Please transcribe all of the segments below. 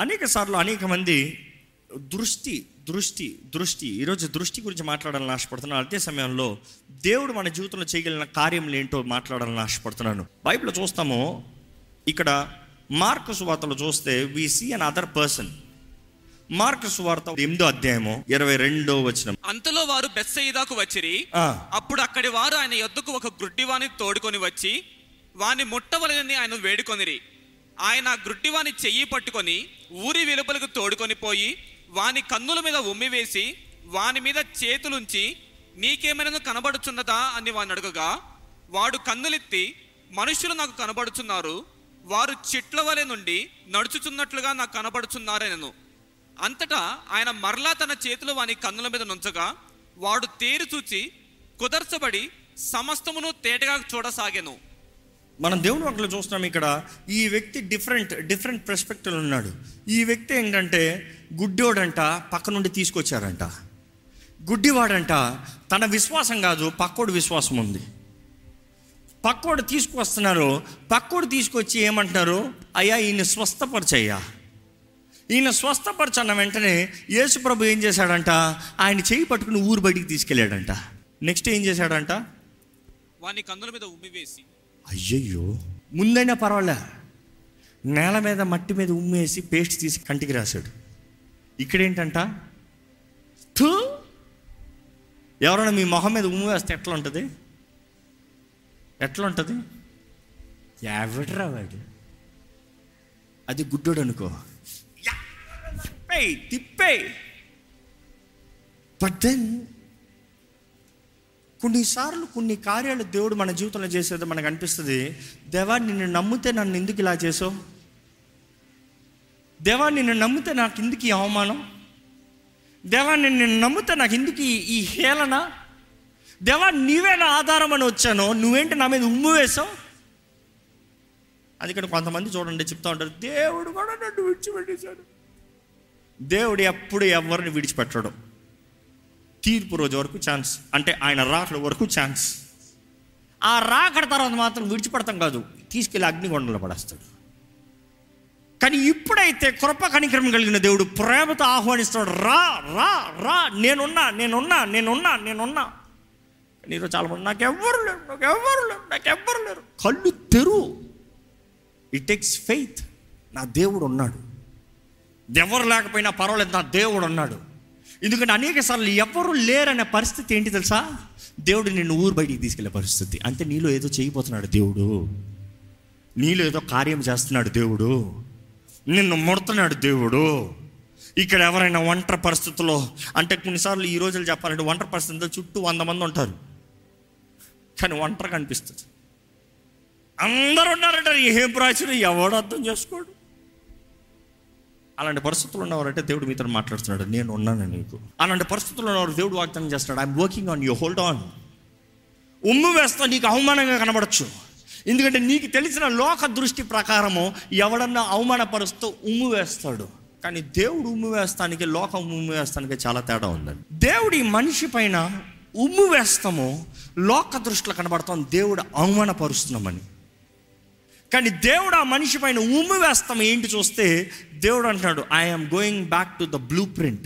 అనేక సార్లు అనేక మంది దృష్టి దృష్టి దృష్టి ఈరోజు దృష్టి గురించి మాట్లాడాలని ఆశపడుతున్నాను అదే సమయంలో దేవుడు మన జీవితంలో చేయగలిగిన కార్యములు ఏంటో మాట్లాడాలని ఆశపడుతున్నాను బైబిల్లో చూస్తాము ఇక్కడ మార్కు సువార్తలో చూస్తే we see another person Mark సువార్త ఎనిమిదో అధ్యాయము ఇరవై రెండో వచనం అంతలో వారు బెత్సయిదాకు వచ్చిరి ఆ. అప్పుడు అక్కడి వారు ఆయన యొద్దకు ఒక గుడ్డివాని తోడుకొని వచ్చి వాని ముట్టవలనని ఆయన వేడుకొనిరి ఆయన ఆ గుడ్డివాని చెయ్యి పట్టుకొని ఊరి వెలుపలకు తోడుకొని పోయి వాని కన్నుల మీద ఉమ్మివేసి వాని మీద చేతులుంచి నీకేమైనా కనబడుచున్నదా అని వాని అడుగగా వాడు కన్నులెత్తి మనుషులు నాకు కనబడుచున్నారు వారు చెట్ల వలె నుండి నడుచుచున్నట్లుగా నాకు కనబడుచున్నారనను అంతటా ఆయన మరలా తన చేతులు వాని కన్నుల మీద నుంచగా వాడు తేరు చూచి కుదర్చబడి సమస్తమును తేటగా చూడసాగెను మనం దేవుని వంకలు చూస్తున్నాం ఇక్కడ ఈ వ్యక్తి డిఫరెంట్ డిఫరెంట్ పర్స్పెక్టివ్ ఉన్నాడు ఈ వ్యక్తి ఏంటంటే గుడ్డోడంట పక్క నుండి తీసుకొచ్చారంట గుడ్డివాడంట తన విశ్వాసం కాదు పక్కోడు విశ్వాసం ఉంది పక్కోడు తీసుకొస్తున్నారు పక్కోడు తీసుకొచ్చి ఏమంటున్నారు అయ్యా ఈయన స్వస్థపరచయ్యా ఈయన స్వస్థపరచన్న వెంటనే యేసు ప్రభు ఏం చేశాడంట ఆయన చేయి పట్టుకుని ఊరు బయటికి తీసుకెళ్ళాడంట నెక్స్ట్ ఏం చేశాడంట వాని కన్నుల మీద ఉమ్మివేసి అయ్యయ్యో ముందైనా పర్వాలే నేల మీద మట్టి మీద ఉమ్మేసి పేస్ట్ తీసి కంటికి రాశాడు ఇక్కడేంటంట థూ ఎవరైనా మీ మొహం మీద ఉమ్ము వేస్తే ఎట్లా ఉంటుంది ఎట్లా ఉంటుంది ఎవడరా వాడు అది గుడ్డోడు అనుకో యా, తిప్పేయ్ తిప్పేయ్ బట్ దెన్ కొన్నిసార్లు కొన్ని కార్యాలు దేవుడు మన జీవితంలో చేసేది మనకు అనిపిస్తుంది దేవా నిన్ను నమ్మితే నన్ను ఎందుకు ఇలా చేసావు దేవా నిన్ను నమ్మితే నాకు ఎందుకు ఈ అవమానం దేవా నిన్ను నమ్మితే నాకు ఎందుకు ఈ- ఈ హేళన దేవా నీవే నా ఆధారం అని వచ్చాను నువ్వేంటి నా మీద ఉమ్ము వేసావు అది ఇక్కడ కొంతమంది చూడండి చెప్తా ఉంటారు దేవుడు కూడా నన్ను విడిచిపెట్టేశాడు దేవుడు ఎప్పుడు ఎవరిని విడిచిపెట్టడు తీర్పు రోజు వరకు ఛాన్స్ అంటే ఆయన రాకడ వరకు ఛాన్స్ ఆ రాకడ తర్వాత మాత్రం విడిచిపెడతాం కాదు తీసుకెళ్ళి అగ్నిగొండలో పడేస్తాడు కానీ ఇప్పుడైతే కృప కనికరం కలిగిన దేవుడు ప్రేమతో ఆహ్వానిస్తాడు రా రా రా నేనున్నా నేనున్నా నేనున్నా నేనున్నా కానీ ఈరోజు చాలా మంది నాకెవ్వరు లేరు నాకెవ్వరు లేరు నాకెవ్వరు లేరు కళ్ళు తెరు ఇట్ టేక్స్ ఫెయిత్ నా దేవుడు ఉన్నాడు ఎవరు లేకపోయినా పర్వాలేదు నా దేవుడు ఉన్నాడు ఎందుకంటే అనేక సార్లు ఎవరు లేరనే పరిస్థితి ఏంటి తెలుసా దేవుడు నిన్ను ఊరు బయటికి తీసుకెళ్లే పరిస్థితి అంటే నీలో ఏదో చేయబోతున్నాడు దేవుడు నీలో ఏదో కార్యం చేస్తున్నాడు దేవుడు నిన్ను ముడుతున్నాడు దేవుడు ఇక్కడ ఎవరైనా ఒంటరి పరిస్థితుల్లో అంటే కొన్నిసార్లు ఈ రోజులు చెప్పాలంటే ఒంటరి పరిస్థితుల్లో చుట్టూ వంద మంది ఉంటారు కానీ ఒంటరిగా అనిపిస్తుంది అందరు ఉన్నారంటారు ఏం ప్రాచుర్యం ఎవడు అర్థం చేసుకోడు అలాంటి పరిస్థితులు ఉన్నవారంటే దేవుడు మీతో మాట్లాడుతున్నాడు నేను ఉన్నాను నీకు అలాంటి పరిస్థితుల్లో ఉన్నవారు దేవుడు వాగ్దానం చేస్తున్నాడు I'm working on you hold on ఉమ్ము వేస్తా నీకు అవమానంగా కనబడచ్చు ఎందుకంటే నీకు తెలిసిన లోక దృష్టి ప్రకారము ఎవడన్నా అవమానపరుస్తూ ఉమ్ము వేస్తాడు కానీ దేవుడు ఉమ్ము వేస్తానికి లోకం ఉమ్ము వేస్తానికి చాలా తేడా ఉందండి దేవుడు ఈ మనిషి పైన ఉమ్ము వేస్తాము లోక దృష్టిలో కనబడతాం దేవుడు అవమానపరుస్తున్నామని కానీ దేవుడు ఆ మనిషి పైన ఉమ్ము వేస్తాం ఏంటి చూస్తే దేవుడు అంటున్నాడు I'm going back to the blue print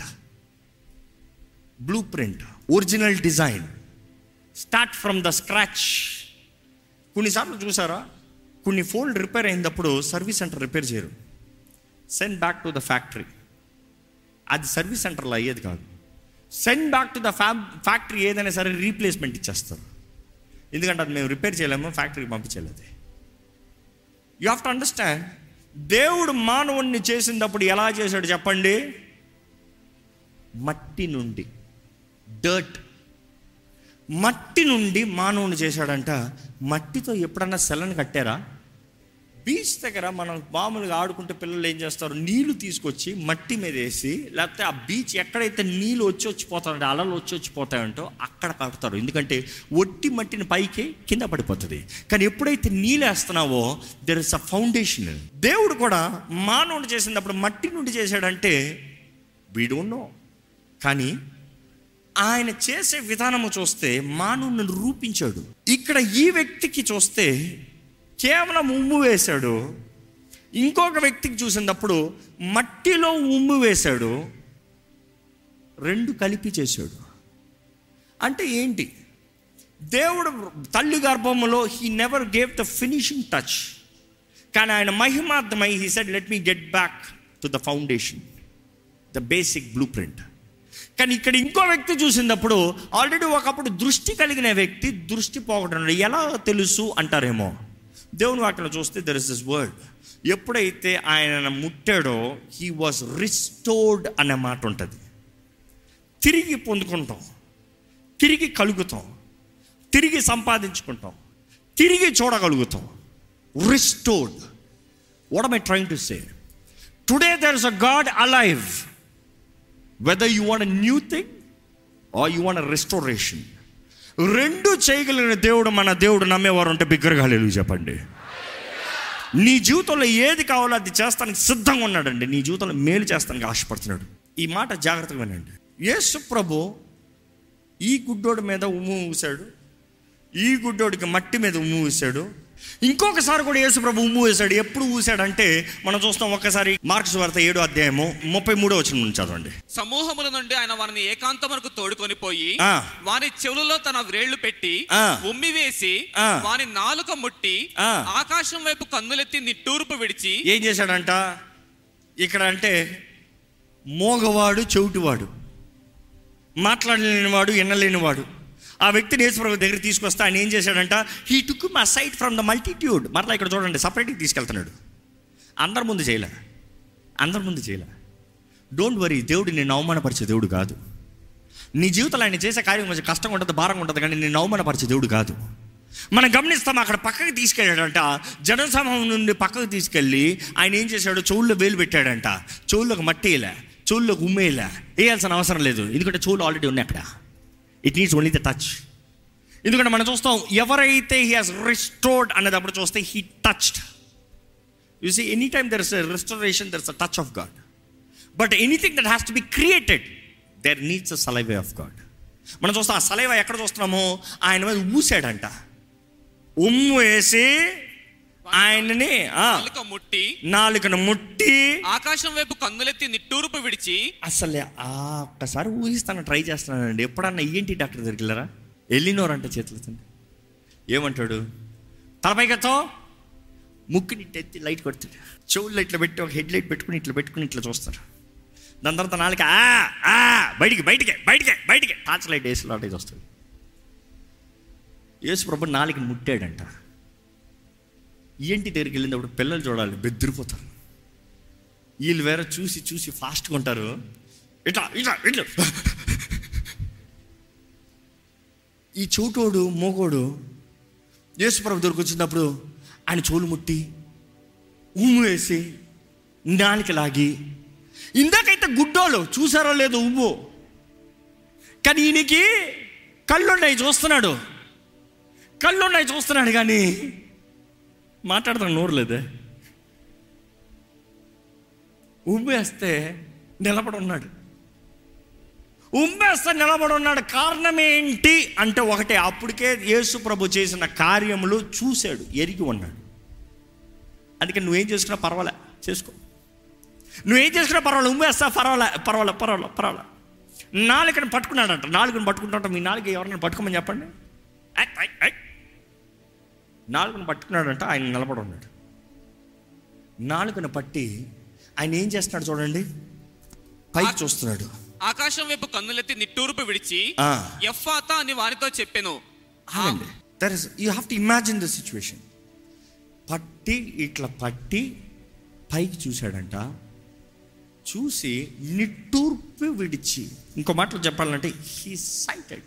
blue print original design start from the scratch కొన్నిసార్లు చూసారా కొన్ని ఫోన్ రిపేర్ అయినప్పుడు సర్వీస్ సెంటర్ రిపేర్ చేయరు send back to the factory అది సర్వీస్ సెంటర్లో అయ్యేది కాదు send back to the fab factory ఏదైనా సరే రీప్లేస్మెంట్ ఇచ్చేస్తారు ఎందుకంటే అది మేము రిపేర్ చేయలేము ఫ్యాక్టరీకి పంపించలేదు యూ హ్యావ్ టు అండర్స్టాండ్ దేవుడు మానవుణ్ణి చేసినప్పుడు ఎలా చేశాడు చెప్పండి మట్టి నుండి డర్ట్ మట్టి నుండి మానవుని చేశాడంట మట్టితో ఎప్పుడన్నా సెలను కట్టారా బీచ్ దగ్గర మనం మామూలుగా ఆడుకుంటే పిల్లలు ఏం చేస్తారు నీళ్లు తీసుకొచ్చి మట్టి మీద వేసి లేకపోతే ఆ బీచ్ ఎక్కడైతే నీళ్ళు వచ్చి వచ్చిపోతాయంటే అలలు వచ్చి వచ్చిపోతాయంటో అక్కడ కడతారు ఎందుకంటే ఒట్టి మట్టిని పైకి కింద పడిపోతుంది కానీ ఎప్పుడైతే నీళ్ళు వేస్తున్నావో దెర్ ఇస్ అ ఫౌండేషన్ దేవుడు కూడా మానవుడు చేసినప్పుడు మట్టి నుండి చేశాడంటే వీ డోంట్ నో కానీ ఆయన చేసే విధానము చూస్తే మానవుని రూపించాడు ఇక్కడ ఈ వ్యక్తికి చూస్తే కేవలం ఉమ్ము వేశాడు ఇంకొక వ్యక్తికి చూసినప్పుడు మట్టిలో ఉమ్ము వేశాడు రెండు కలిపి చేశాడు అంటే ఏంటి దేవుడు తల్లి గర్భములో he never gave the finishing touch కానీ ఆయన మహిమార్థమై he said let me get back to the foundation the basic blue print కానీ ఇక్కడ ఇంకో వ్యక్తి చూసినప్పుడు ఆల్రెడీ ఒకప్పుడు దృష్టి కలిగిన వ్యక్తి దృష్టి పోగొట్టడం ఎలా తెలుసు అంటారేమో దేవుని వాక్యలో చూస్తే దర్ ఇస్ దిస్ వర్డ్ ఎప్పుడైతే ఆయన ముట్టాడో హీ వాజ్ రిస్టోర్డ్ అనే మాట ఉంటుంది తిరిగి పొందుకుంటాం తిరిగి కలుగుతాం తిరిగి సంపాదించుకుంటాం తిరిగి చూడగలుగుతాం restored what I trying to say today there is a God alive whether you want new thing or you want restoration రెండు చేయగలిగిన దేవుడు మన దేవుడు నమ్మేవారు ఉంటే బిగ్గరగా లేదు చెప్పండి నీ జీవితంలో ఏది కావాలో అది చేస్తానికి సిద్ధంగా ఉన్నాడండి నీ జీవితంలో మేలు చేస్తానికి ఆశపడుతున్నాడు ఈ మాట జాగ్రత్తగా వినండి యేసు ప్రభు ఈ గుడ్డోడి మీద ఉమ్ము ఊసాడు ఈ గుడ్డోడికి మట్టి మీద ఉమ్ము ఊసాడు ఇంకొకసారి కూడా యేసు ప్రభు ఉమ్ము వేశాడు ఎప్పుడు ఊసాడంటే మనం చూస్తాం ఒక్కసారి మార్క్స్ వార్త ఏడో అధ్యాయము ముప్పై మూడో వచ్చిన నుంచి చదవండి సమూహముల నుండి ఆయన వారిని ఏకాంతమునకు తోడుకొని పోయి ఆ. వారి చెవులలో తన వ్రేళ్లు పెట్టి ఆ. ఉమ్మి వేసి ఆ. వారి నాలుక ముట్టి ఆ. ఆకాశం వైపు కన్నులెత్తి నిట్టూర్పు విడిచి ఏం చేశాడంట ఇక్కడ అంటే మోగవాడు చెవిటివాడు మాట్లాడలేనివాడు వినలేనివాడు ఆ వ్యక్తిని యేసుప్రభు దగ్గర తీసుకొస్తే ఆయన ఏం చేశాడంట హీ టుక్ మా సైట్ ఫ్రమ్ ద మల్టిట్యూడ్ మరలా ఇక్కడ చూడండి సపరేట్గా తీసుకెళ్తున్నాడు అందరి ముందు చేయలే అందరి ముందు చేయలే డోంట్ వరీ దేవుడు నేను అవమానపరిచే దేవుడు కాదు నీ జీవితంలో ఆయన చేసే కార్యం కొంచెం కష్టంగా ఉంటుంది భారంగా ఉంటుంది కానీ నేను అవమానపరిచే దేవుడు కాదు మనం గమనిస్తాం అక్కడ పక్కకి తీసుకెళ్ళాడంట జనసమూహం నుండి పక్కకు తీసుకెళ్ళి ఆయన ఏం చేశాడు చెవుల్లో వేలు పెట్టాడంట చెవుల్లోకి మట్టి వేయలే చెవుల్లోకి ఉమ్మేయలే వేయాల్సిన అవసరం లేదు ఎందుకంటే చెవులు ఆల్రెడీ ఉన్నాయి అక్కడ it needs only the touch ఎందుకంటే మనం చూస్తాం ఎవరైతే హీ హాస్ రిస్టోర్డ్ అనేటప్పుడు చూస్తే he touched you see any time there is restoration there is a touch of God but anything that has to be created there needs a saliva of God మనం చూస్తాం ఆ సలైవ ఎక్కడ చూస్తున్నామో ఆయన మీద ఊసాడంట ఉమ్ము వేసి ఆయనని ఆ, నాలుక ముట్టి నాలుకను ముట్టి ఆకాశం వైపు కన్నులెత్తి నిట్టూర్పు విడిచి అసలే ఆ ఒక్కసారి ఊహిస్తాను ట్రై చేస్తున్నానండి ఎప్పుడన్నా ఏంటి డాక్టర్ దగ్గరికి వెళ్ళారా వెళ్ళినోరంట చేతులతో ఏమంటాడు తలపైకతో ముక్కుని ఇట్లా ఎత్తి లైట్ కొడుతాడు చెవుల్లో ఇట్లా పెట్టి ఒక హెడ్ లైట్ పెట్టుకుని ఇట్లా పెట్టుకుని ఇట్లా చూస్తారు దాని తర్వాత నాలుక ఆ ఆ బయటికి బయటికి బయటికి బయటికి టార్చ్ లైట్ వేసి లాంటి వస్తుంది యేసు ప్రభు నాలుగు ముట్టాడంట ఏంటి దగ్గరికి వెళ్ళినప్పుడు పిల్లలు చూడాలి బెదిరిపోతారు వీళ్ళు వేరే చూసి చూసి ఫాస్ట్గా ఉంటారు ఇట్లా ఇట్లా ఇట్లా ఈ చోటోడు మోగోడు యేసుప్రభు దగ్గరకు వచ్చినప్పుడు ఆయన చోలు ముట్టి ఉమ్ము వేసి నాలిక లాగి ఇందాకైతే గుడ్డోలు చూసారో లేదో ఉమ్ము కానీ ఈయనకి కళ్ళున్నాయి చూస్తున్నాడు కళ్ళున్నాయి చూస్తున్నాడు కానీ మాట్లాడతాను నోరు లేదే ఉమ్మేస్తే నిలబడి ఉన్నాడు ఉమ్మేస్తే నిలబడి ఉన్నాడు కారణం ఏంటి అంటే ఒకటే అప్పటికే యేసు ప్రభు చేసిన కార్యములు చూశాడు ఎరిగి ఉన్నాడు అందుకే నువ్వేం చేసుకున్నా పర్వాలే చేసుకో నువ్వేం చేసుకున్నా పర్వాలే ఉమ్మేస్తా పర్వాలే పర్వాలే పర్వాలే పర్వాలే నాలుకని పట్టుకున్నాడంట నాలుగుని పట్టుకుంటాంట మీ నాలుగు ఎవరైనా పట్టుకోమని చెప్పండి ఐ, ఐ, ఐ. నాలుగుని పట్టుకున్నాడంట ఆయన నిలబడి ఉన్నాడు నాలుగుని పట్టి ఆయన ఏం చేస్తున్నాడు చూడండి పైకి చూస్తున్నాడు ఆకాశం వైపు కన్నులెత్తి నిట్టూర్పు విడిచి ఆ. ఎఫ్ఫాతా అని వారితో చెప్పెను ఆగండి there is you have to imagine the situation పట్టి ఇట్లా పట్టి పైకి చూశాడంట చూసి నిట్టూర్పు విడిచి ఇంకో మాటలు చెప్పాలంటే హీ సైటెడ్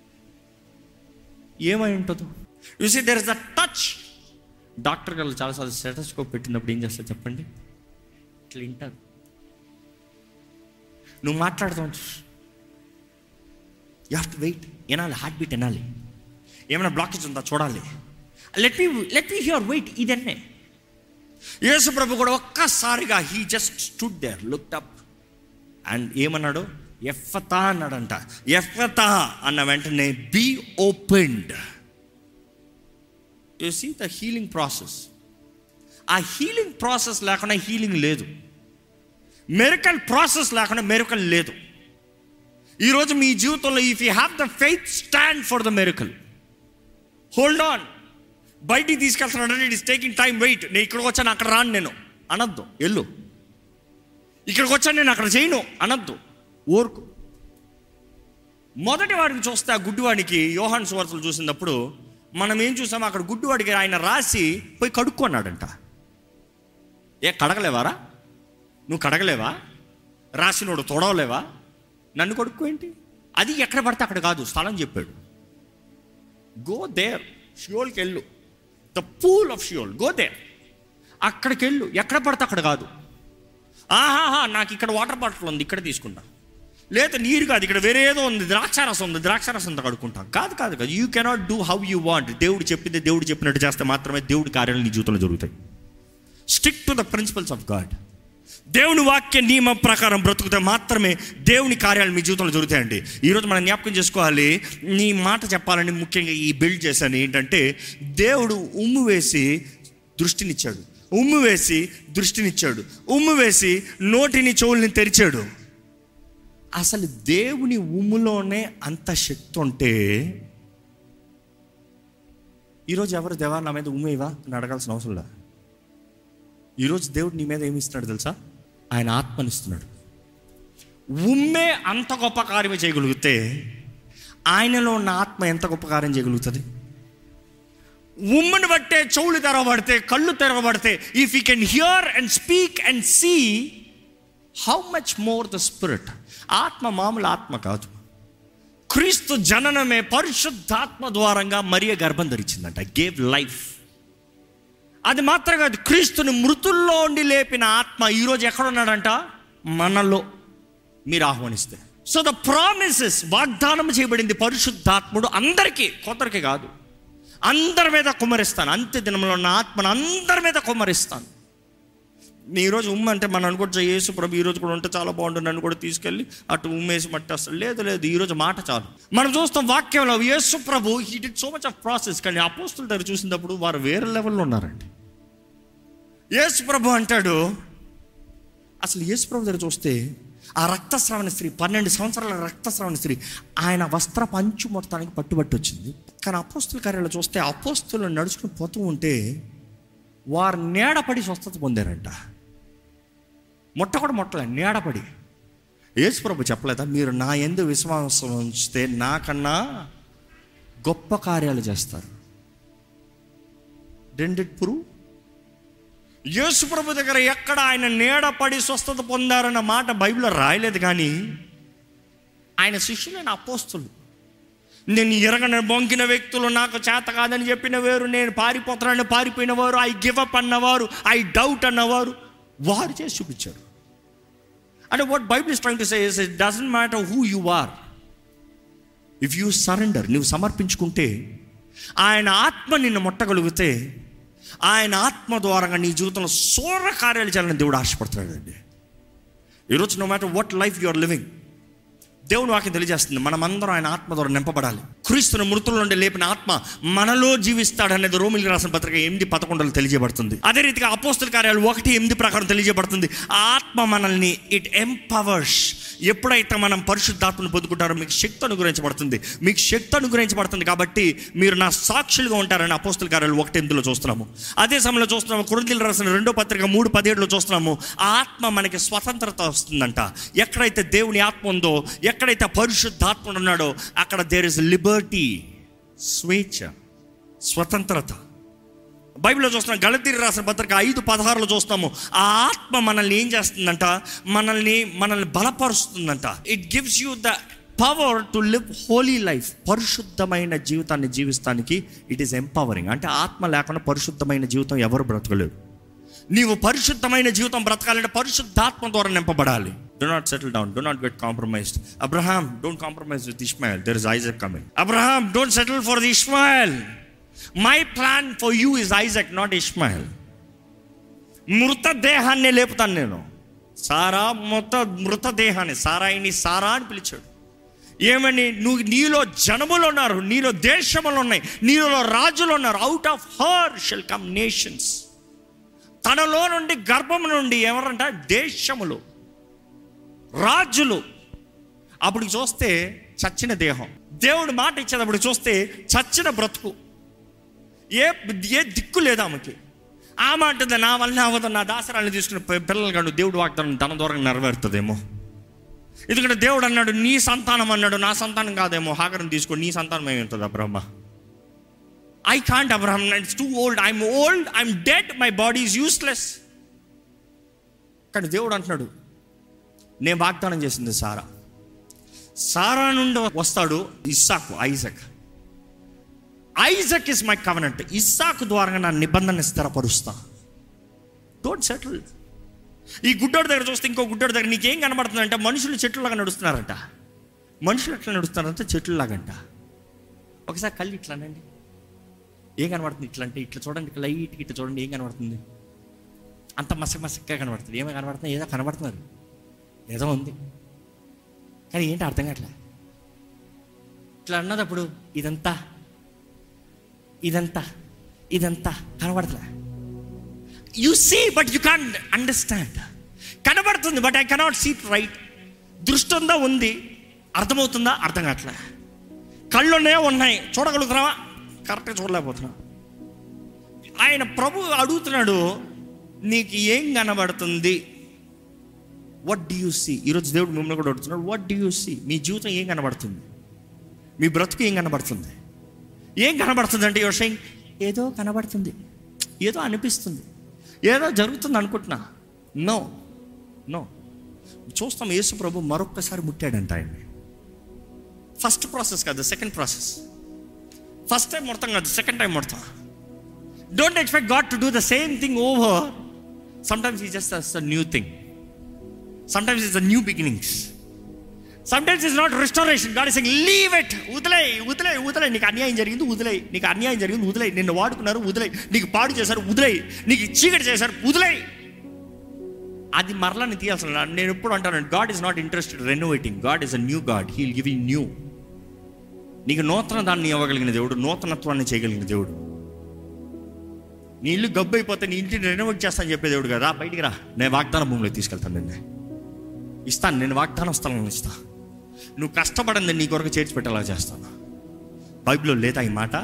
ఏమై ఉంటుందో you see there is a touch doctor గారు చాలాసార్లు స్టెటస్కోప్ పెట్టినప్పుడు ఏం చేస్తారు చెప్పండి ఇట్లా వింటారు నువ్వు మాట్లాడుతావు యూ హ్యావ్ టు వెయిట్ వినాలి హార్ట్ బీట్ వినాలి ఏమైనా బ్లాకేజ్ ఉందా చూడాలి let me let me hear wait ఇదన్నే యేసు ప్రభు కూడా ఒక్కసారిగా he just stood there looked up and ఏమన్నాడు ఎఫ్ఫతా అన్నాడంట ఎఫ్ఫతా అన్న వెంటనే be opened you see the healing process ఆ హీలింగ్ ప్రాసెస్ లేకుండా హీలింగ్ లేదు మెరికల్ ప్రాసెస్ లేకుండా మెరికల్ లేదు ఈరోజు మీ జీవితంలో if you have the faith stand for the మెరికల్ hold on బయటికి తీసుకెళ్తున్నాడు it is taking time wait నేను ఇక్కడికి వచ్చాను అక్కడ రాను నేను అనద్దు ఎల్లు ఇక్కడికి వచ్చాను నేను అక్కడ చేయను అనద్దు ఊరుకు మొదటి వాడిని చూస్తే ఆ గుడ్డివాడికి యోహాన్ సువార్తలు చూసినప్పుడు మనం ఏం చూసాం అక్కడ గుడ్డివాడికి ఆయన రాసి పోయి కడుక్కున్నాడంట ఏ కడగలేవారా నువ్వు కడగలేవా రాసినోడు తొడవలేవా నన్ను కొడుకు ఏంటి అది ఎక్కడ పడితే అక్కడ కాదు స్థలం చెప్పాడు గో దేర్ షియోల్కి వెళ్ళు the pool of Siloam go there అక్కడికి వెళ్ళు ఎక్కడ పడితే అక్కడ కాదు ఆహాహా నాకు ఇక్కడ వాటర్ బాటిల్ ఉంది ఇక్కడ తీసుకుంటా లేదా నీరు కాదు ఇక్కడ వేరే ఏదో ఉంది ద్రాక్షారసం ఉంది ద్రాక్షారసంతో కడుక్కుంటాం కాదు కాదు కాదు you cannot do how you want దేవుడు చెప్పింది దేవుడు చెప్పినట్టు చేస్తే మాత్రమే దేవుడి కార్యాలు నీ జీవితంలో జరుగుతాయి stick to the principles of God దేవుని వాక్య నియమం ప్రకారం బ్రతుకుతే మాత్రమే దేవుని కార్యాలు మీ జీవితంలో జరుగుతాయండి ఈరోజు మనం జ్ఞాపకం చేసుకోవాలి నీ మాట చెప్పాలని ముఖ్యంగా ఈ బిల్డ్ చేశాను ఏంటంటే దేవుడు ఉమ్ము వేసి దృష్టినిచ్చాడు ఉమ్ము వేసి దృష్టినిచ్చాడు ఉమ్ము వేసి నోటిని చెవుల్ని తెరిచాడు అసలు దేవుని ఉమ్ములోనే అంత శక్తి ఉంటే ఈరోజు ఎవరు దేవా నా మీద ఉమ్మేవా అని అడగాల్సిన అవసరం లేదు ఈరోజు దేవుడు నీ మీద ఏమి ఇస్తున్నాడు తెలుసా ఆయన ఆత్మనిస్తున్నాడు ఉమ్మే అంత గొప్ప కార్యం చేయగలిగితే ఆయనలో ఉన్న ఆత్మ ఎంత గొప్ప కార్యం చేయగలుగుతుంది ఉమ్మని బట్టే చెవులు తెరవబడితే కళ్ళు తెరవబడితే if you can hear and speak and see how much more the spirit ఆత్మ మామూలు ఆత్మ కాదు క్రీస్తు జననమే పరిశుద్ధాత్మ ద్వారంగా మరియ గర్భం ధరించిందంట గేవ్ లైఫ్ అది మాత్రం కాదు క్రీస్తుని మృతుల్లో ఉండి లేపిన ఆత్మ ఈరోజు ఎక్కడున్నాడంట మనలో మీరు ఆహ్వానిస్తే సో ద ప్రామిసెస్ వాగ్దానం చేయబడింది పరిశుద్ధాత్ముడు అందరికీ కొందరికి కాదు అందరి మీద కుమ్మరిస్తాను అంత్య దినంలో ఉన్న ఆత్మను అందరి మీద కుమ్మరిస్తాను నీ ఈరోజు ఉమ్మ అంటే మనం అనుకోవచ్చు యేసు ప్రభు ఈ రోజు కూడా ఉంటే చాలా బాగుంటుంది నన్ను కూడా తీసుకెళ్ళి అటు ఉమ్మేసి మట్టేస్తాడు లేదు లేదు ఈ రోజు మాట చాలు మనం చూస్తాం వాక్యంలో యేసు ప్రభు he did so much of process కానీ అపోస్తుల దగ్గర చూసినప్పుడు వారు వేరే లెవెల్లో ఉన్నారండి యేసు ప్రభు అంటాడు అసలు యేసు ప్రభు దగ్గర చూస్తే ఆ రక్తస్రావణ స్త్రీ పన్నెండు సంవత్సరాల రక్తస్రావణ స్త్రీ ఆయన వస్త్ర పంచు మొత్తానికి పట్టుబట్టి వచ్చింది కానీ అపోస్తుల కార్యాలు చూస్తే అపోస్తులు నడుచుకుని పోతూ ఉంటే వారు నీడపడి స్వస్థత పొందారంట మొట్ట కూడా మొట్టలే నీడపడి యేసుప్రభు చెప్పలేదా మీరు నా ఎందు విశ్వాసం ఉంచితే నాకన్నా గొప్ప కార్యాలు చేస్తారు రెండిట్ ప్రూవ్ యేసుప్రభు దగ్గర ఎక్కడ ఆయన నీడపడి స్వస్థత పొందారన్న మాట బైబిల్లో రాయలేదు కానీ ఆయన శిష్యులైన అపోస్తులు నేను ఎరగన బొంకిన వ్యక్తులు నాకు చేత కాదని చెప్పిన వేరు నేను పారిపోతున్నాను పారిపోయిన వారు ఐ గివ్ అప్ అన్నవారు ఐ డౌట్ అన్నవారు వారు చేసి చూపించారు అంటే what Bible is trying to say it doesn't matter who you are if you surrender నువ్వు సమర్పించుకుంటే ఆయన ఆత్మ నిన్ను ముట్టగలిగితే ఆయన ఆత్మ ద్వారా నీ జీవితంలో సోర కార్యాలు చేయాలని దేవుడు ఆశపడుతున్నాడండి ఈరోజు no matter what life you are living దేవుని వాక్యం తెలియజేస్తుంది మనమందరం ఆయన ఆత్మ ద్వారా నింపబడాలి క్రీస్తుని మృతుల నుండి లేపిన ఆత్మ మనలో జీవిస్తాడనేది రోమిలికి రాసిన పత్రిక ఎనిమిది పదకొండలు తెలియజేయబడుతుంది అదే రీతిగా అపోస్తుల కార్యాలు ఒకటి ఎనిమిది ప్రకారం తెలియజేయబడుతుంది ఆ ఆత్మ మనల్ని ఇట్ ఎంపవర్స్ ఎప్పుడైతే మనం పరిశుద్ధాత్మను పొందుకుంటారో మీకు శక్తి అనుగ్రహించబడుతుంది మీకు శక్తి అనుగ్రహించబడుతుంది కాబట్టి మీరు నా సాక్షులుగా ఉంటారని అపోస్తుల కార్యాలు ఒకటి ఎనిమిదిలో చూస్తున్నాము అదే సమయంలో చూస్తున్నాము కురుందిలు రాసిన రెండో పత్రిక మూడు పదిహేడులో చూస్తున్నాము ఆ ఆత్మ మనకి స్వతంత్రత వస్తుందంట ఎక్కడైతే దేవుని ఆత్మ ఉందో ఎక్కడైతే పరిశుద్ధాత్మ ఉన్నాడో అక్కడ దేర్ ఇస్ లిబర్టీ స్వేచ్ఛ స్వతంత్రత బైబిల్లో చూస్తున్నాం గళతీరి రాసిన పత్రిక ఐదు పదహారులో చూస్తాము ఆ ఆత్మ మనల్ని ఏం చేస్తుందంట మనల్ని మనల్ని బలపరుస్తుందంట it gives you the power to live holy life పరిశుద్ధమైన జీవితాన్ని జీవిస్తానికి ఇట్ ఈస్ ఎంపవరింగ్ అంటే ఆత్మ లేకుండా పరిశుద్ధమైన జీవితం ఎవరు బ్రతకలేరు నీవు పరిశుద్ధమైన జీవితం బ్రతకాలంటే పరిశుద్ధాత్మ ద్వారా నింపబడాలి do not settle down do not get compromised Abraham don't compromise with Ishmael there is Isaac coming Abraham don't settle for the Ishmael my plan for you is Isaac not Ishmael మృతదేహాన్ని లేపుతాను నేను సారా మొత్త మృతదేహాన్ని సారాయిని సారా అని పిలిచాడు ఏమని నువ్వు నీలో జనములు ఉన్నారు నీలో దేశములు ఉన్నాయి నీలో రాజులు ఉన్నారు out of her shell come nations తనలో నుండి గర్భం నుండి ఎవరంట దేశములు రాజులు అప్పుడు చూస్తే చచ్చిన దేహం దేవుడు మాట ఇచ్చేటప్పుడు చూస్తే చచ్చిన బ్రతుకు ఏ ఏ దిక్కు లేదు ఆమెకి ఆ మాట నా వల్ల అవ్వదు నా దాసరాన్ని తీసుకుని పి- పిల్లలు కాదు దేవుడు వాగ్దానం ధన దూరంగా నెరవేరుతుందేమో ఎందుకంటే దేవుడు అన్నాడు నీ సంతానం అన్నాడు నా సంతానం కాదేమో హాగరం తీసుకో నీ సంతానం ఏమి ఉంటుంది Abraham I can't Abraham it's too old I'm old I'm dead my body is useless కానీ దేవుడు అంటున్నాడు నేను వాగ్దానం చేసింది సారా సారా నుండి వస్తాడు ఇస్సాకు Isaac Isaac is my covenant ఇస్సాకు ద్వారా నా నిబంధన స్థిరపరుస్తా డోంట్ సెటిల్ ఈ గుడ్డోడి దగ్గర చూస్తే ఇంకో గుడ్డోడి దగ్గర నీకేం కనబడుతుందంటే మనుషులు చెట్లులాగా నడుస్తున్నారంట మనుషులు ఎట్లా నడుస్తున్నారంటే చెట్లులాగంట ఒకసారి కళ్ళు ఇట్లానండి ఏం కనబడుతుంది ఇట్లా అంటే ఇట్లా చూడండి ఇట్లా లైట్గా ఇట్లా చూడండి ఏం కనబడుతుంది అంత మసక మసకగా కనబడుతుంది ఏమో కనబడుతుంది ఏదో కనబడుతున్నారు ఏదో ఉంది కానీ ఏంటి అర్థం కావట్లే ఇట్లా అన్నదప్పుడు ఇదంతా ఇదంతా ఇదంతా కనబడట్లే you see but you can understand కనబడుతుంది but I cannot see right దృష్టి ఉందా ఉంది అర్థమవుతుందా అర్థం కావట్లే కళ్ళు ఉన్నాయో ఉన్నాయి చూడగలుగుతున్నావా కరెక్ట్గా చూడలేకపోతున్నా ఆయన ప్రభు అడుగుతున్నాడు నీకు ఏం కనబడుతుంది వాట్ డి యూ సీ ఈరోజు దేవుడు మిమ్మల్ని కూడా అడుగుతున్నాడు వాట్ డి యూ సీ మీ జీవితం ఏం కనబడుతుంది మీ బ్రతుకు ఏం కనబడుతుంది ఏం కనబడుతుంది అంటే యువర్ సెయింగ్ ఏదో కనబడుతుంది ఏదో అనిపిస్తుంది ఏదో జరుగుతుంది అనుకుంటున్నా నో నో చూస్తాం యేసు ప్రభు మరొక్కసారి ముట్టాడంట ఆయన్ని ఫస్ట్ ప్రాసెస్ కాదు సెకండ్ ప్రాసెస్ ఫస్ట్ టైం ముడతాం కాదు సెకండ్ టైం ముడతాం don't expect God to do the same thing over sometimes ఈ just a new thing sometimes it's a new beginnings sometimes is not restoration God is leave it వదిలే వదిలే వదిలే నీకు అన్యాయం జరిగింది వదిలే నీకు అన్యాయం జరిగింది వదిలే నిన్ను వాడుకున్నారు వదిలే నీకు పాడు చేశారు వదిలే నీకు చీకటి చేశారు వదిలే అది మరలా నేను తీయాల్సిన నేను ఎప్పుడు అంటాను God is not interested renovating God is a new God heal give new నీకు నూతన దాన్ని ఇవ్వగలిగిన దేవుడు నూతనత్వాన్ని చేయగలిగిన దేవుడు నీ ఇల్లు గబ్బు అయిపోతే నీ ఇంటిని రెనోవేట్ చేస్తాను చెప్పే దేవుడు కదా బయటికి రా నేను వాగ్దాన భూమిలో తీసుకెళ్తాను నిన్నే ఇస్తాను నేను వాగ్దాన స్థలం ఇస్తా నువ్వు కష్టపడింది నీ కొరకు చేర్చి పెట్టేలా చేస్తాను బైబిల్లో లేదా ఈ మాట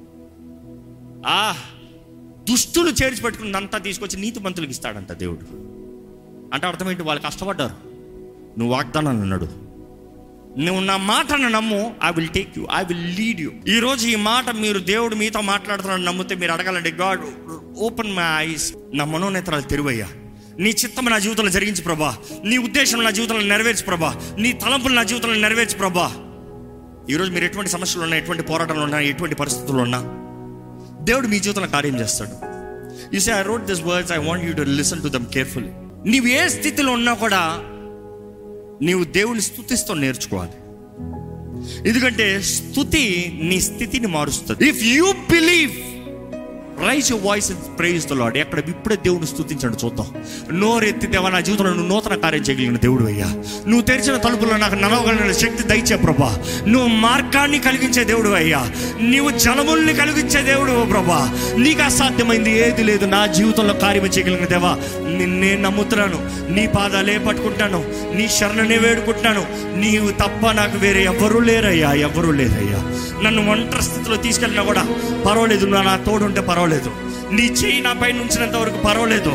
ఆ దుష్టులు చేర్చి పెట్టుకున్నంతా తీసుకొచ్చి నీతి మంతులకు ఇస్తాడంట దేవుడు అంటే అర్థం ఏంటి వాళ్ళు కష్టపడ్డారు నువ్వు వాగ్దానాన్ని అన్నాడు నువ్వు నా మాటను నమ్ము I will take you I will lead you ఈ రోజు ఈ మాట మీరు దేవుడు మీతో మాట్లాడుతున్నాడు నమ్మితే మీరు అడగాలండి గాడ్ ఓపెన్ మై ఐస్ నా మనోనేత్రాలు తెరువయ్యా నీ చిత్తం నా జీవితంలో జరిగించి ప్రభా నీ ఉద్దేశం నా జీవితంలో నెరవేర్చు ప్రభా నీ తలంపులు నా జీవితంలో నెరవేర్చు ప్రభా ఈరోజు మీరు ఎటువంటి సమస్యలు ఉన్నా ఎటువంటి పోరాటాలు ఉన్నా ఎటువంటి పరిస్థితులు ఉన్నా దేవుడు మీ జీవితంలో కార్యం చేస్తాడు you say I wrote this words I want you to listen to them carefully నీవు ఏ స్థితిలో ఉన్నా కూడా నీవు దేవుని స్థుతిస్తూ నేర్చుకోవాలి ఎందుకంటే స్థుతి నీ స్థితిని మారుస్తుంది if you believe raise you voice praise the Lord ఎక్కడ ఇప్పుడే దేవుని స్థుతించండి చూద్దాం నోరెత్తి దేవా నా జీవితంలో నువ్వు నూతన కార్యం చేయగలిగిన దేవుడు అయ్యా నువ్వు తెరిచిన తలుపులో నాకు నడవగలిగిన శక్తి దయచే ప్రభా నువ్వు మార్గాన్ని కలిగించే దేవుడు అయ్యా నీవు జలముల్ని కలిగించే దేవుడు ఓ ప్రభా నీకు అసాధ్యమైంది ఏది లేదు నా జీవితంలో కార్యం చేయగలిగిన దేవా నిన్నే నమ్ముతున్నాను నీ పాదాలే పట్టుకుంటాను నీ శరణనే వేడుకుంటున్నాను నీవు తప్ప నాకు వేరే ఎవరు లేరయ్యా ఎవరు లేరయ్యా నన్ను ఒంటరి స్థితిలో తీసుకెళ్ళినా కూడా పర్వాలేదు నువ్వు నా తోడుంటే పర్వాలేదు నీ చేయి నా పైన ఉంచినంత వరకు పర్వాలేదు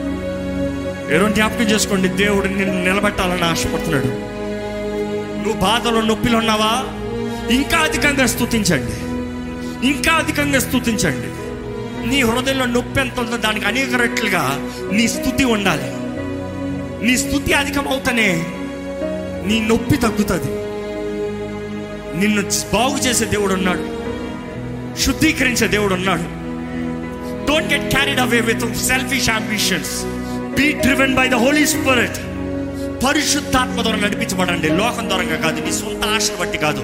ఎవరో జ్ఞాపకం చేసుకోండి దేవుడు నిన్ను నిలబెట్టాలని ఆశపడుతున్నాడు నువ్వు బాధలో నొప్పిలో ఉన్నావా ఇంకా అధికంగా స్తుతించండి ఇంకా అధికంగా స్తుతించండి నీ హృదయంలో నొప్పి ఎంత ఉందో దానికి అనేక రెట్లుగా నీ స్థుతి ఉండాలి నీ స్థుతి అధికమవుతానే నీ నొప్పి తగ్గుతుంది నిన్ను బాగు చేసే దేవుడు ఉన్నాడు శుద్ధీకరించే దేవుడు ఉన్నాడు don't get carried away with selfish ambitions be driven by the Holy Spirit పరిశుద్ధాత్మ ద్వారా నడిపించబడండి లోకం ద్వారా కాదు నీ సొంత ఆశను బట్టి కాదు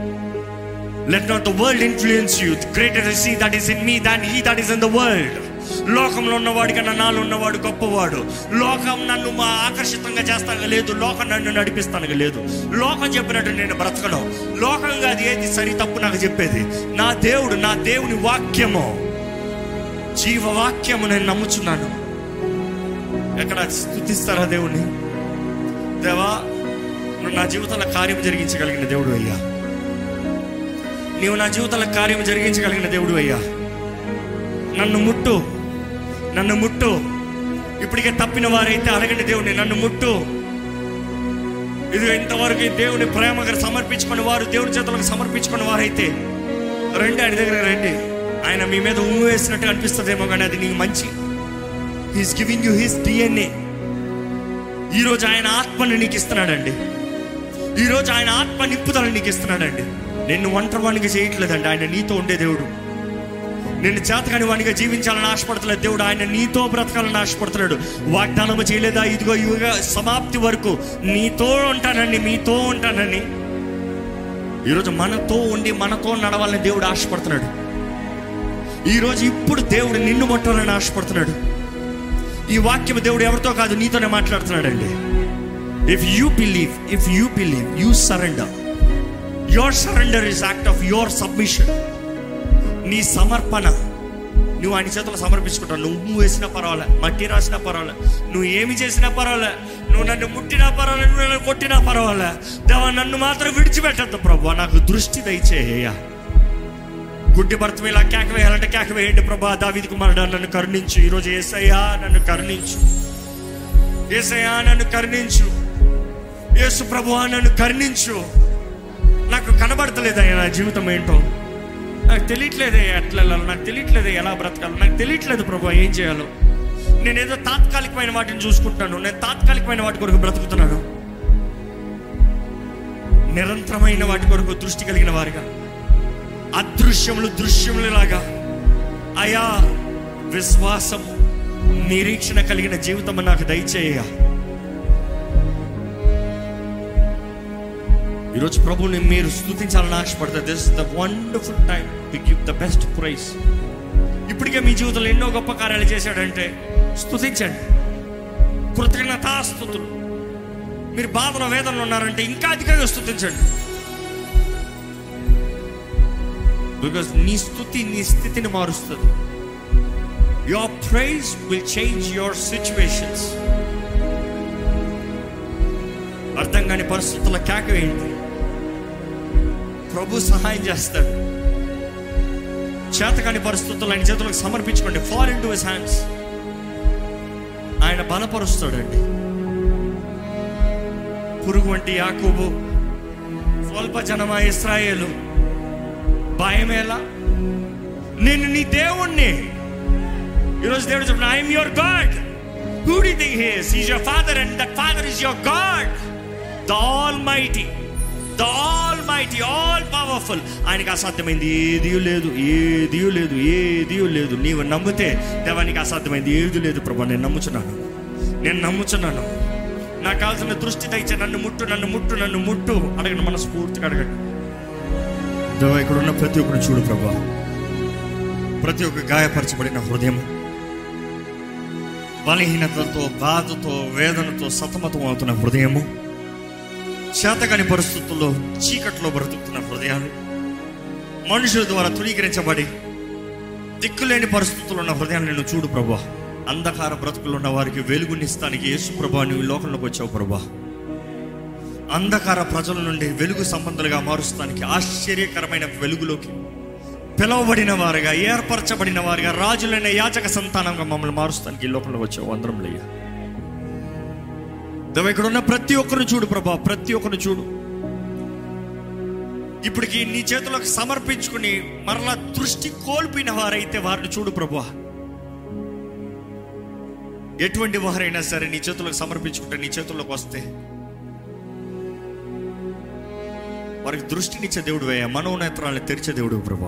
let not the world influence you greater see that is in me than he that is in the world లోకంలో ఉన్నవాడి కన్నా నాలో ఉన్నవాడు గొప్పవాడు లోకం నన్ను మా ఆకర్షితంగా చేస్తాను లేదు లోకం నన్ను నడిపిస్తాను లేదు లోకం చెప్పినట్టు నేను బ్రతకను లోకంగా అది ఏది సరి తప్పు నాకు చెప్పేది నా దేవుడు నా దేవుని వాక్యము జీవవాక్యము నేను నమ్ముచున్నాను ఎక్కడ స్థుతిస్తారా దేవుణ్ణి దేవా నువ్వు నా జీవితంలో కార్యం జరిగించగలిగిన దేవుడు అయ్యా నీవు నా జీవితంలో కార్యం జరిగించగలిగిన దేవుడు అయ్యా నన్ను ముట్టు నన్ను ముట్టు ఇప్పటికే తప్పిన వారైతే అడగండి దేవుని నన్ను ముట్టు ఇది ఇంతవరకు ఈ దేవుని ప్రేమగా సమర్పించుకుని వారు దేవుని చేతులకు సమర్పించుకుని వారైతే రండి ఆయన దగ్గర రండి ఆయన మీ మీద ఉమ్ము వేసినట్టు అనిపిస్తుందేమో కానీ అది నీకు మంచి he's giving you his DNA ఈరోజు ఆయన ఆత్మని నీకు ఇస్తున్నాడండి ఈరోజు ఆయన ఆత్మ నింపుదల నీకు ఇస్తున్నాడండి నిన్ను ఒంటరివాణిగా చేయట్లేదండి ఆయన నీతో ఉండే దేవుడు నిన్ను చేతకాని వానిగా జీవించాలని ఆశపడతలేదు దేవుడు ఆయన నీతో బ్రతకాలని ఆశపడుతున్నాడు వాగ్దానము చేయలేదా ఇదిగో యుగ సమాప్తి వరకు నీతో ఉంటానని మీతో ఉంటానని ఈరోజు మనతో ఉండి మనతో నడవాలని దేవుడు ఆశపడుతున్నాడు ఈరోజు ఇప్పుడు దేవుడు నిన్ను ముట్టాలని ఆశపడుతున్నాడు ఈ వాక్యం దేవుడు ఎవరితో కాదు నీతోనే మాట్లాడుతున్నాడండి if you believe if you believe you surrender your surrender is act of your submission నీ సమర్పణ నువ్వు ఆయన చేతులు సమర్పించుకుంటావు నువ్వు వేసినా పర్వాలే మట్టి రాసినా పర్వాలే నువ్వు ఏమి చేసినా పర్వాలే నువ్వు నన్ను ముట్టినా పర్వాలే నువ్వు నన్ను కొట్టినా పర్వాలే దేవా నన్ను మాత్రం విడిచిపెట్టద్దు ప్రభు నాకు దృష్టి దయచేయ గుడ్డి భర్త ఇలా కేక వేయాలంటే కేక వేయండి ప్రభా దావిది కుమారుడు నన్ను కరుణించు ఈరోజు ఏసయ్యా నన్ను కరుణించు ఏసయ్యా నన్ను కరుణించు యేసు ప్రభువా నన్ను కరుణించు నాకు కనబడతలేదయ్యా నా జీవితం ఏంటో నాకు తెలియట్లేదే ఎట్లా వెళ్ళాలో నాకు తెలియట్లేదే ఎలా బ్రతకాలో నాకు తెలియట్లేదు ప్రభు ఏం చేయాలో నేను ఏదో తాత్కాలికమైన వాటిని చూసుకుంటున్నాను నేను తాత్కాలికమైన వాటి కొరకు బ్రతుకుతున్నాను నిరంతరమైన వాటి కొరకు దృష్టి కలిగిన వారిగా అదృశ్యములు దృశ్యములలాగా అయా విశ్వాసము నిరీక్షణ కలిగిన జీవితం నాకు దయచేయ ఈరోజు ప్రభుని మీరు స్థుతించాలని ఆశపడతారు this the wonderful time to give the best praise ఇప్పటికే మీ జీవితంలో ఎన్నో గొప్ప కార్యాలు చేశాడంటే స్థుతించండి కృతజ్ఞతాస్థుతులు మీరు బాధలో వేదనలో ఉన్నారంటే ఇంకా అధికంగా స్థుతించండి బికాస్ నీ స్థుతి నీ స్థితిని మారుస్తుంది your praise will change your situations అర్థం కాని పరిస్థితుల కేక వేయండి ప్రభు సహాయం చేస్తాడు చేతకాని పరిస్థితులు ఆయన చేతులకు సమర్పించుకోండి fall into his hands ఆయన బలపరుస్తాడండి పురుగు వంటి యాకోబు స్వల్ప జనమా ఇస్రాయేలు భయమేలా నేను నీ దేవుణ్ణి ఈరోజు దేవుడు చెప్పిన I'm your God who the think his is your father and that father is your God the almighty the almighty all powerful ఆయనకి అసాధ్యమైంది ఏది లేదు ఏది లేదు ఏది లేదు నీవు నమ్మితే దేవానికి అసాధ్యమైంది ఏది లేదు ప్రభా నేను నమ్ముచున్నాను నేను నమ్ముచున్నాను నాకు కావాల్సిన దృష్టి దయచే నన్ను ముట్టు నన్ను ముట్టు నన్ను ముట్టు అడగండి మన స్ఫూర్తిగా అడగండి దేవా ఇక్కడ ఉన్న ప్రతి ఒక్కరు చూడు ప్రభా ప్రతి ఒక్క గాయపరచబడిన హృదయం బలహీనతతో బాధతో వేదనతో సతమతం అవుతున్న హృదయము చేతకాని పరిస్థితుల్లో చీకట్లో బ్రతుకుతున్న హృదయాలు మనుషుల ద్వారా తృణీకరించబడి దిక్కులేని పరిస్థితుల్లో ఉన్న హృదయాన్ని నేను చూడు ప్రభా అంధకార బ్రతుకులు ఉన్న వారికి వెలుగునిస్తానికి యేసు ప్రభా నువ్వు ఈ లోకంలోకి వచ్చావు ప్రభా అంధకార ప్రజల నుండి వెలుగు సంబంధాలుగా మారుస్తానికి ఆశ్చర్యకరమైన వెలుగులోకి పిలువబడిన వారుగా ఏర్పరచబడిన వారుగా రాజులైన యాచక సంతానంగా మమ్మల్ని మారుస్తానికి ఈ లోకంలోకి వచ్చావు అందరం లేయ దేవ ఇక్కడ ఉన్న ప్రతి ఒక్కరిని చూడు ప్రభా ప్రతి ఒక్కరిని చూడు ఇప్పటికి నీ చేతులకు సమర్పించుకుని మరలా దృష్టి కోల్పోయిన వారైతే వారిని చూడు ప్రభా ఎటువంటి వారైనా సరే నీ చేతులకు సమర్పించుకుంటే నీ చేతుల్లోకి వస్తే వారికి దృష్టినిచ్చే దేవుడు వేయ మనోనేత్రాలను తెరిచే దేవుడు ప్రభా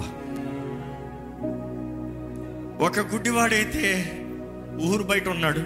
ఒక గుడ్డివాడైతే ఊరు బయట ఉన్నాడు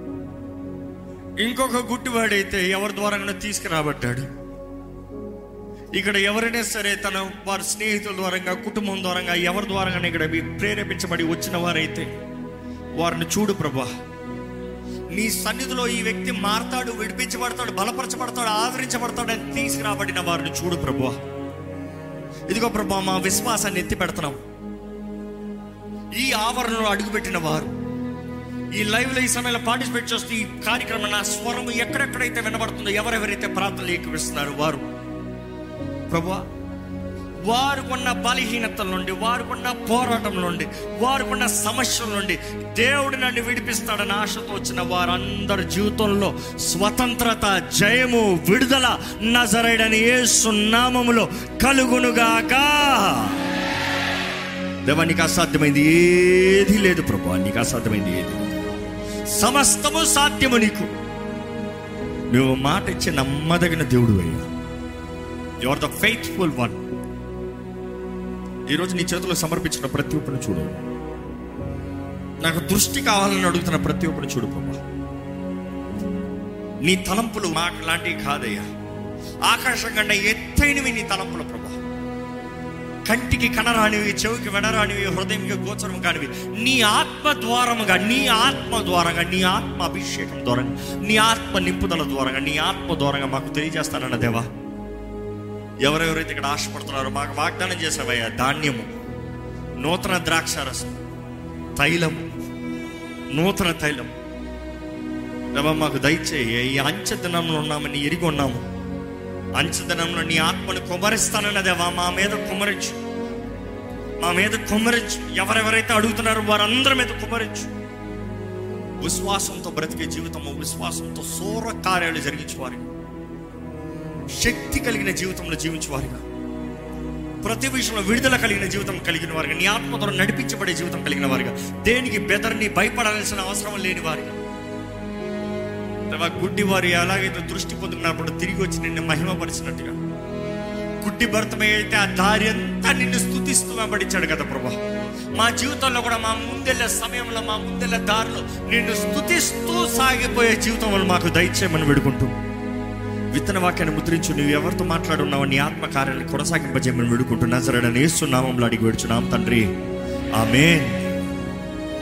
ఇంకొక గుడ్డివాడైతే ఎవరి ద్వారానో తీసుకురాబడ్డాడు ఇక్కడ ఎవరైనా సరే తన వారి స్నేహితుల ద్వారంగా కుటుంబం ద్వారంగా ఎవరి ద్వారంగా ఇక్కడ ప్రేరేపించబడి వచ్చిన వారైతే వారిని చూడు ప్రభా నీ సన్నిధిలో ఈ వ్యక్తి మారతాడు విడిపించబడతాడు బలపరచబడతాడు ఆదరించబడతాడు అని తీసుకురాబడిన వారిని చూడు ప్రభు ఇదిగో ప్రభా మా విశ్వాసాన్ని ఎత్తి పెడుతున్నాం ఈ ఆవరణలో అడుగుపెట్టిన వారు ఈ లైవ్లో ఈ సమయంలో పార్టిసిపేట్ చేస్తూ ఈ కార్యక్రమం నా స్వరం ఎక్కడెక్కడైతే వినబడుతుందో ఎవరెవరైతే ప్రార్థనలు ఏకవిస్తున్నారో వారు ప్రభా వారుకున్న బలహీనతల నుండి వారుకున్న పోరాటం నుండి వారుకున్న సమస్యల నుండి దేవుడు నన్ను విడిపిస్తాడని ఆశతో వచ్చిన వారందరి జీవితంలో స్వతంత్రత జయము విడుదల నజరైడని యేసు నామములో కలుగునుగాక దేవా నీకు అసాధ్యమైంది ఏది లేదు ప్రభా నీకు అసాధ్యమైంది ఏది లేదు సమస్తము సాధ్యము నీకు నువ్వు మాట ఇచ్చి నమ్మదగిన దేవుడు అయ్యా you are the faithful one ఈరోజు నీ చేతిలో సమర్పించిన ప్రతి ఒక్కరిని చూడు నాకు దృష్టి కావాలని అడుగుతున్న ప్రతి ఒక్కరిని చూడు ప్రభా నీ తలంపులు మాకు లాంటివి కాదయ్యా ఆకాశం కన్నా ఎత్తైనవి నీ తలంపులు ప్రభా కంటికి కనరానివి చెవికి వినరానివి హృదయంకి గోచరం కానివి నీ ఆత్మ ద్వారముగా నీ ఆత్మ ద్వారంగా నీ ఆత్మ అభిషేకం ద్వారంగా నీ ఆత్మ నింపుదల ద్వారంగా నీ ఆత్మ ద్వారంగా మాకు తెలియజేస్తానన్న దేవా ఎవరెవరైతే ఇక్కడ ఆశపడుతున్నారో మాకు వాగ్దానం చేసావయ్యా ధాన్యము నూతన ద్రాక్షారసం తైలము నూతన తైలం దేవా మాకు దయచేయి ఈ అంచె దినంలో ఉన్నామని ఎరిగి ఉన్నాము అంచె దినంలో నీ ఆత్మను కుమరిస్తానన్న దేవా మా మీద కుమరించు మా మీద కుమరించు ఎవరెవరైతే అడుగుతున్నారో వారందరి మీద కుమరించు విశ్వాసంతో బ్రతికే జీవితము విశ్వాసంతో సూర కార్యాలు జరిగించేవారిగా శక్తి కలిగిన జీవితంలో జీవించేవారిగా ప్రతి విషయంలో విడుదల కలిగిన జీవితం కలిగిన వారిగా నీ ఆత్మతో నడిపించబడే జీవితం కలిగిన వారిగా దేనికి బెదర్ని భయపడాల్సిన అవసరం లేని వారిగా దేవా, గుడ్డి వారు ఎలాగైతే దృష్టి పొందుకున్నప్పుడు తిరిగి వచ్చి నిన్ను మహిమపరిచినట్టుగా గుడ్డి భర్తమై అయితే ఆ దారి అంతా నిన్ను స్థుతిస్తూ వెంబడించాడు కదా ప్రభా మా జీవితంలో కూడా మా ముందెళ్ళే సమయంలో మా ముందెళ్ళే దారిలో నిన్ను స్థుతిస్తూ సాగిపోయే జీవితం వల్ల మాకు దయచేయమని వేడుకుంటూ విత్తన వాక్యాన్ని ముద్రించు నువ్వు ఎవరితో మాట్లాడున్నావు నీ ఆత్మ కార్యాలను కొనసాగింపజేయమని వేడుకుంటూ నజరడని ఏస్తున్నామంలో అడిగి వేడుచున్నాం తండ్రి ఆమెన్